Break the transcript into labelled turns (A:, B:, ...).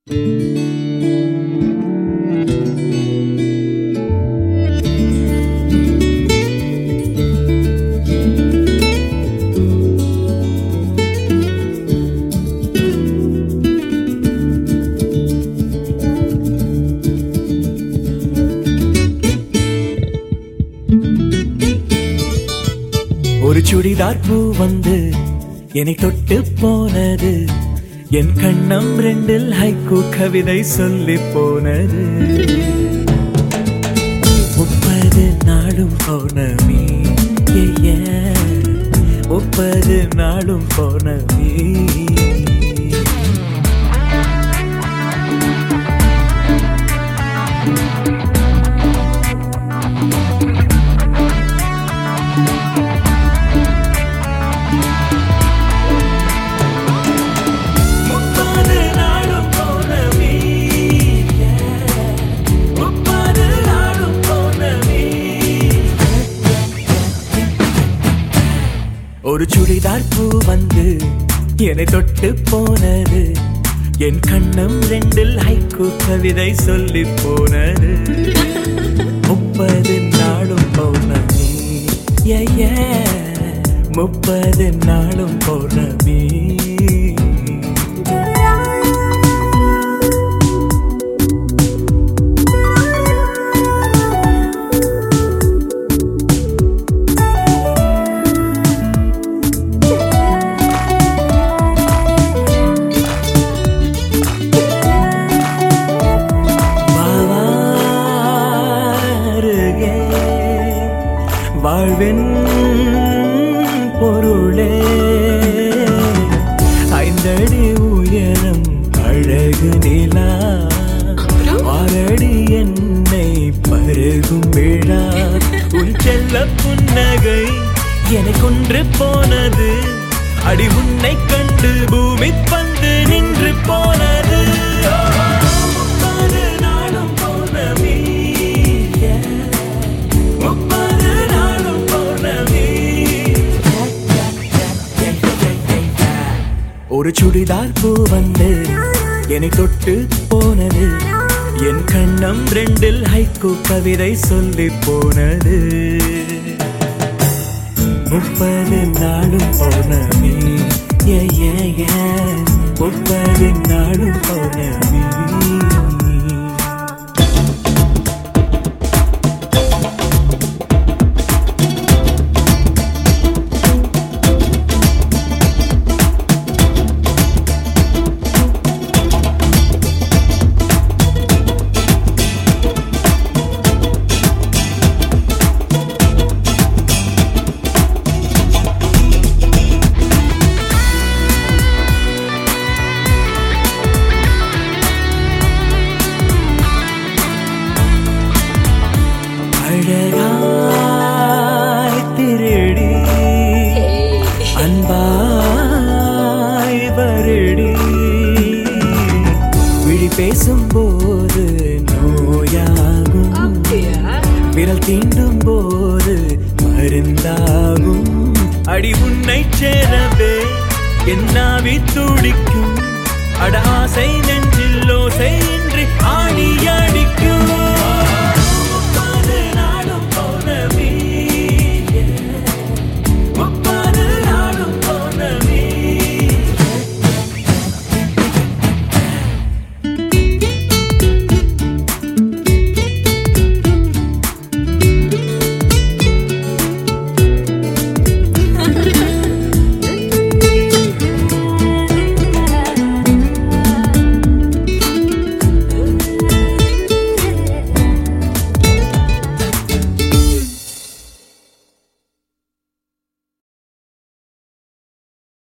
A: ஒரு சுடிதார் பூ வந்து என்னை தொட்டு போனது என் கண்ணம் ரெண்டில் ஹைக்கூ கவிதை சொல்லி போனது முப்பது நாளும் பௌர்ணமி ஏ, ஏ. முப்பது நாளும் பௌர்ணமி முப்பது நாளும் பௌர்ணமி முப்பது நாளும் பௌர்ணமி ஒரு சுடிதார் பூ வந்து என்னை தொட்டு போனது என் கண்ணம் ரெண்டில் ஹைக்கூ கவிதை சொல்லி போனது முப்பது நாளும் பௌர்ணமி ஏ, ஏ. முப்பது நாளும் பௌர்ணமி வாருகே வாழ்வின் பொருளே ஐந்தடி உயரம் அழகு நிலா ஆறடி என்னை பருகும் விழா உன் செல்ல புன்னகை என்னை கொன்று போனது அடி உன்னை கண்டு பூமி பந்து நின்று போனது முப்பது நாளும் பௌர்ணமி முப்பது நாளும் பௌர்ணமி ஒரு சுடிதார் பூ வந்து என்னை தொட்டு போனது என் கண்ணம் ரெண்டில் ஹைக்கூ கவிதை சொல்லி போனது முப்பது நாளும் பௌர்ணமி ஏ, ஏ, ஏ. முப்பது நாளும் பௌர்ணமி அழகாய் திருடி அன்பாய் வருடி விழி பேசும்போது நோயாகும் விரல் தீண்டும் போது மருந்தாகும் அடி உன்னை சேரவே என்னாவி துடிக்கும் அட ஆசை நெஞ்சு